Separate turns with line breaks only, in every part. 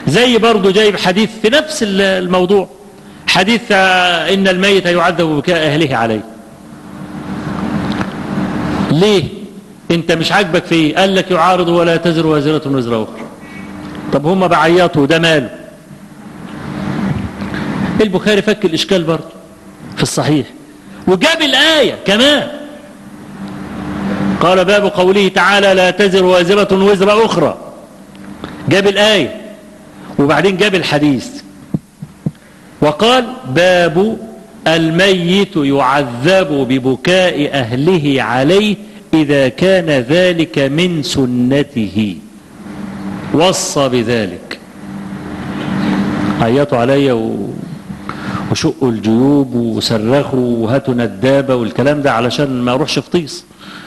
زي برضه جايب حديث في نفس الموضوع حديث إن الميت يعذب بكاء أهله عليه ليه انت مش عاجبك في ايه قال لك يعارض ولا تزر وازرة وزر أخرى طب هم بعيطوا ده ماله البخاري فك الإشكال برضه في الصحيح وجاب الآية كمان قال باب قوله تعالى لا تزر وازرة وزر أخرى جاب الآية وبعدين جاب الحديث وقال باب الميت يعذب ببكاء أهله عليه إذا كان ذلك من سنته وصى بذلك عيطوا علي و... وشقوا الجيوب وصرخوا وهاتوا ندابة والكلام ده علشان ما اروحش في طيس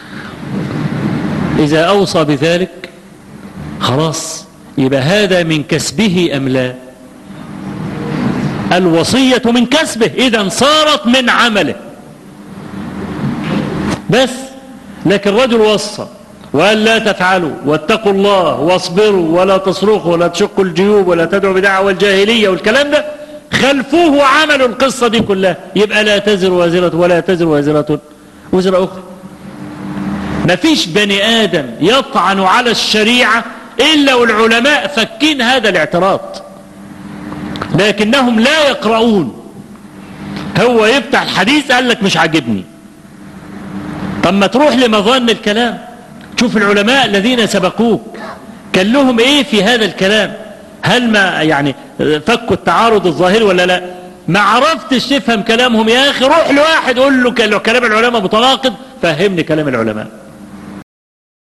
إذا أوصى بذلك خلاص يبقى هذا من كسبه أم لا الوصية من كسبه إذا صارت من عمله بس لكن رجل وصى وقال لا تفعلوا واتقوا الله واصبروا ولا تصرخوا ولا تشقوا الجيوب ولا تدعوا بدعوى الجاهلية والكلام ده خلفوه عملوا القصة دي كلها يبقى لا تزر وازرة ولا تزر وازرة وزر أخرى مفيش بني آدم يطعن على الشريعة إلا والعلماء فكين هذا الاعتراض لكنهم لا يقرؤون هو يفتح الحديث قال لك مش عاجبني طب ما تروح لمظان الكلام شوف العلماء الذين سبقوك كان لهم ايه في هذا الكلام هل ما يعني فكوا التعارض الظاهري ولا لا ما عرفتش تفهم كلامهم يا اخي روح لواحد قول له كلام العلماء متناقض فهمني كلام العلماء